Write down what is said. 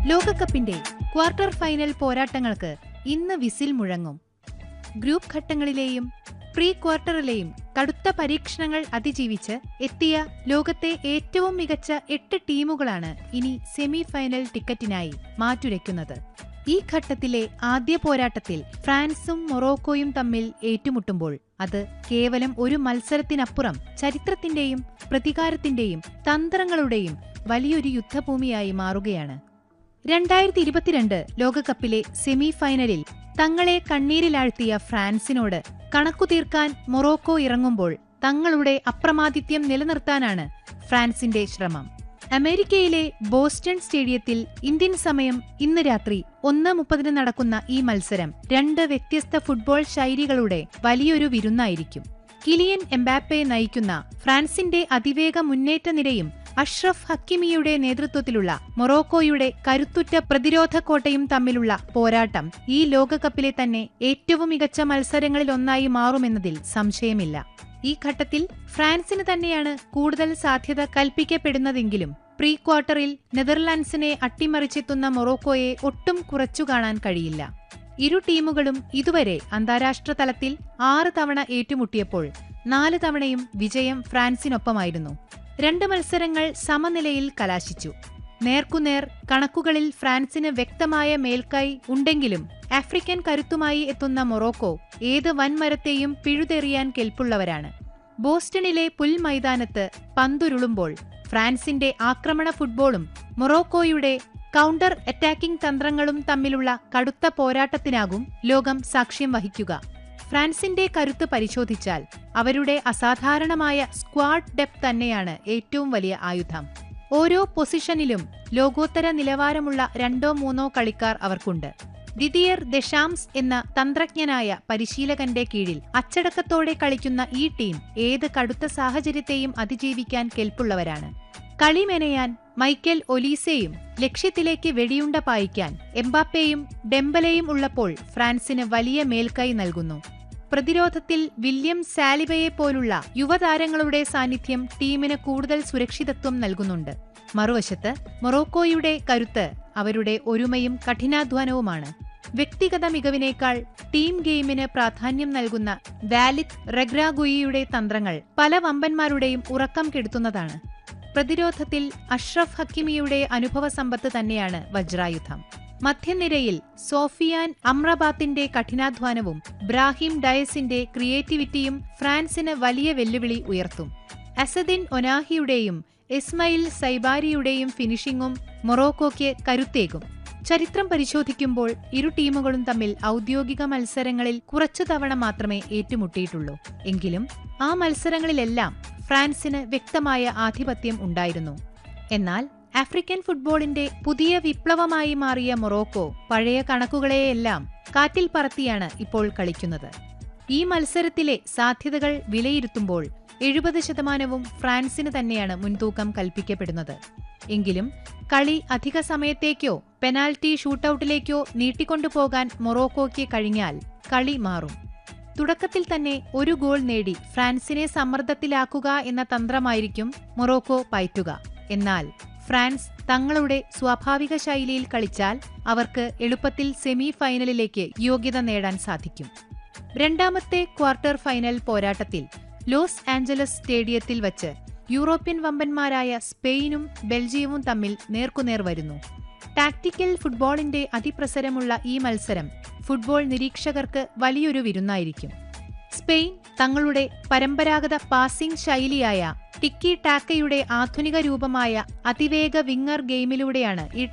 ലോകകപ്പിന്റെ quarter final പോരാട്ടങ്ങൾക്ക് ഇന്ന് വിസിൽ മുഴങ്ങും ഗ്രൂപ്പ് ഘട്ടങ്ങളിലെയും പ്രീ ക്വാർട്ടറിലെയും കടുത്ത പരീക്ഷണങ്ങൾ അതിജീവിച്ച് എത്തിയ ലോകത്തെ ഏറ്റവും മികച്ച എട്ട് ടീമുകളാണ് ഇനി സെമി ഫൈനൽ ടിക്കറ്റിനായി മാറ്റുരയ്ക്കുന്നത് ഈ ഘട്ടത്തിലെ ആദ്യ പോരാട്ടത്തിൽ ഫ്രാൻസും മൊറോക്കോയും തമ്മിൽ ഏറ്റുമുട്ടുമ്പോൾ അത് കേവലം ഒരു മത്സരത്തിനപ്പുറം ചരിത്രത്തിന്റെയും പ്രതികാരത്തിന്റെയും തന്ത്രങ്ങളുടെയും വലിയൊരു യുദ്ധഭൂമിയായി മാറുകയാണ് രണ്ടായിരത്തി ഇരുപത്തിരണ്ട് ലോകകപ്പിലെ സെമി ഫൈനലിൽ തങ്ങളെ കണ്ണീരിലാഴ്ത്തിയ ഫ്രാൻസിനോട് കണക്കു തീർക്കാൻ മൊറോക്കോ ഇറങ്ങുമ്പോൾ തങ്ങളുടെ അപ്രമാദിത്യം നിലനിർത്താനാണ് ഫ്രാൻസിന്റെ ശ്രമം അമേരിക്കയിലെ ബോസ്റ്റൺ സ്റ്റേഡിയത്തിൽ ഇന്ത്യൻ സമയം ഇന്ന് രാത്രി ഒന്ന് മുപ്പതിന് നടക്കുന്ന ഈ മത്സരം രണ്ട് വ്യത്യസ്ത ഫുട്ബോൾ ശൈലികളുടെ വലിയൊരു വിരുന്നായിരിക്കും കിലിയൻ എംബാപ്പെ നയിക്കുന്ന ഫ്രാൻസിന്റെ അതിവേഗ മുന്നേറ്റ നിരയും അഷ്റഫ് ഹക്കിമിയുടെ നേതൃത്വത്തിലുള്ള മൊറോക്കോയുടെ കരുത്തുറ്റ പ്രതിരോധ കോട്ടയും തമ്മിലുള്ള പോരാട്ടം ഈ ലോകകപ്പിലെ തന്നെ ഏറ്റവും മികച്ച മത്സരങ്ങളിലൊന്നായി മാറുമെന്നതിൽ സംശയമില്ല ഈ ഘട്ടത്തിൽ ഫ്രാൻസിന് തന്നെയാണ് കൂടുതൽ സാധ്യത കൽപ്പിക്കപ്പെടുന്നതെങ്കിലും പ്രീ ക്വാർട്ടറിൽ നെതർലാൻഡ്സിനെ അട്ടിമറിച്ചെത്തുന്ന മൊറോക്കോയെ ഒട്ടും കുറച്ചു കാണാൻ കഴിയില്ല ഇരു ടീമുകളും ഇതുവരെ അന്താരാഷ്ട്ര തലത്തിൽ ആറ് തവണ ഏറ്റുമുട്ടിയപ്പോൾ നാല് തവണയും വിജയം ഫ്രാൻസിനൊപ്പമായിരുന്നു രണ്ട് മത്സരങ്ങൾ സമനിലയിൽ കലാശിച്ചു നേർക്കുനേർ കണക്കുകളിൽ ഫ്രാൻസിന് വ്യക്തമായ മേൽക്കൈ ഉണ്ടെങ്കിലും ആഫ്രിക്കൻ കരുത്തുമായി എത്തുന്ന മൊറോക്കോ ഏത് വൻമരത്തെയും പിഴുതെറിയാൻ കെൽപ്പുള്ളവരാണ് ബോസ്റ്റണിലെ പുൽമൈതാനത്ത് പന്തുരുളുമ്പോൾ ഫ്രാൻസിന്റെ ആക്രമണ ഫുട്ബോളും മൊറോക്കോയുടെ കൗണ്ടർ അറ്റാക്കിംഗ് തന്ത്രങ്ങളും തമ്മിലുള്ള കടുത്ത പോരാട്ടത്തിനാകും ലോകം സാക്ഷ്യം വഹിക്കുക ഫ്രാൻസിന്റെ കരുത്ത് പരിശോധിച്ചാൽ അവരുടെ അസാധാരണമായ സ്ക്വാഡ് ഡെപ്ത് തന്നെയാണ് ഏറ്റവും വലിയ ആയുധം ഓരോ പൊസിഷനിലും ലോകോത്തര നിലവാരമുള്ള രണ്ടോ മൂന്നോ കളിക്കാർ അവർക്കുണ്ട് ദിദിയർ ദശാംസ് എന്ന തന്ത്രജ്ഞനായ പരിശീലകന്റെ കീഴിൽ അച്ചടക്കത്തോടെ കളിക്കുന്ന ഈ ടീം ഏത് കടുത്ത സാഹചര്യത്തെയും അതിജീവിക്കാൻ കെൽപ്പുള്ളവരാണ് കളി മെനയാൻ മൈക്കൽ ഒലീസയും ലക്ഷ്യത്തിലേക്ക് വെടിയുണ്ട പായിക്കാൻ എംബാപ്പയും ഡെംബലയും ഉള്ളപ്പോൾ ഫ്രാൻസിന് വലിയ മേൽക്കൈ നൽകുന്നു പ്രതിരോധത്തിൽ വില്യം സാലിബയെ പോലുള്ള യുവതാരങ്ങളുടെ സാന്നിധ്യം ടീമിന് കൂടുതൽ സുരക്ഷിതത്വം നൽകുന്നുണ്ട് മറുവശത്ത് മൊറോക്കോയുടെ കരുത്ത് അവരുടെ ഒരുമയും കഠിനാധ്വാനവുമാണ് വ്യക്തിഗത മികവിനേക്കാൾ ടീം ഗെയിമിന് പ്രാധാന്യം നൽകുന്ന വാലിത് റെഗ്രാഗുയിയുടെ തന്ത്രങ്ങൾ പല വമ്പന്മാരുടെയും ഉറക്കം കെടുത്തുന്നതാണ് പ്രതിരോധത്തിൽ അഷ്റഫ് ഹക്കിമിയുടെ അനുഭവ സമ്പത്ത് തന്നെയാണ് വജ്രായുധം മധ്യനിരയിൽ സോഫിയാൻ അമ്രബാത്തിന്റെ കഠിനാധ്വാനവും ബ്രാഹിം ഡയസിന്റെ ക്രിയേറ്റിവിറ്റിയും ഫ്രാൻസിന് വലിയ വെല്ലുവിളി ഉയർത്തും അസദിൻ ഒനാഹിയുടെയും ഇസ്മയിൽ സൈബാരിയുടെയും ഫിനിഷിംഗും മൊറോക്കോയ്ക്ക് കരുത്തേകും ചരിത്രം പരിശോധിക്കുമ്പോൾ ഇരു ടീമുകളും തമ്മിൽ ഔദ്യോഗിക മത്സരങ്ങളിൽ കുറച്ചു തവണ മാത്രമേ ഏറ്റുമുട്ടിയിട്ടുള്ളൂ എങ്കിലും ആ മത്സരങ്ങളിലെല്ലാം ഫ്രാൻസിന് വ്യക്തമായ ആധിപത്യം ഉണ്ടായിരുന്നു എന്നാൽ ആഫ്രിക്കൻ ഫുട്ബോളിന്റെ പുതിയ വിപ്ലവമായി മാറിയ മൊറോക്കോ പഴയ കണക്കുകളെയെല്ലാം കാറ്റിൽ പറത്തിയാണ് ഇപ്പോൾ കളിക്കുന്നത് ഈ മത്സരത്തിലെ സാധ്യതകൾ വിലയിരുത്തുമ്പോൾ എഴുപത് ശതമാനവും ഫ്രാൻസിന് തന്നെയാണ് മുൻതൂക്കം കൽപ്പിക്കപ്പെടുന്നത് എങ്കിലും കളി അധിക സമയത്തേക്കോ പെനാൽറ്റി ഷൂട്ടൌട്ടിലേക്കോ നീട്ടിക്കൊണ്ടുപോകാൻ മൊറോക്കോയ്ക്ക് കഴിഞ്ഞാൽ കളി മാറും തുടക്കത്തിൽ തന്നെ ഒരു ഗോൾ നേടി ഫ്രാൻസിനെ സമ്മർദ്ദത്തിലാക്കുക എന്ന തന്ത്രമായിരിക്കും മൊറോക്കോ പയറ്റുക എന്നാൽ ഫ്രാൻസ് തങ്ങളുടെ സ്വാഭാവിക ശൈലിയിൽ കളിച്ചാൽ അവർക്ക് എളുപ്പത്തിൽ സെമി ഫൈനലിലേക്ക് യോഗ്യത നേടാൻ സാധിക്കും രണ്ടാമത്തെ ക്വാർട്ടർ ഫൈനൽ പോരാട്ടത്തിൽ ലോസ് ആഞ്ചലസ് സ്റ്റേഡിയത്തിൽ വച്ച് യൂറോപ്യൻ വമ്പന്മാരായ സ്പെയിനും ബെൽജിയവും തമ്മിൽ നേർക്കുനേർ വരുന്നു ടാക്ടിക്കൽ ഫുട്ബോളിന്റെ അതിപ്രസരമുള്ള ഈ മത്സരം ഫുട്ബോൾ നിരീക്ഷകർക്ക് വലിയൊരു വിരുന്നായിരിക്കും സ്പെയിൻ തങ്ങളുടെ പരമ്പരാഗത പാസിംഗ് ശൈലിയായ ടിക്കി ടാക്കയുടെ ആധുനിക രൂപമായ അതിവേഗ വിങ്ങർ ഗെയിമിലൂടെയാണ് ഈ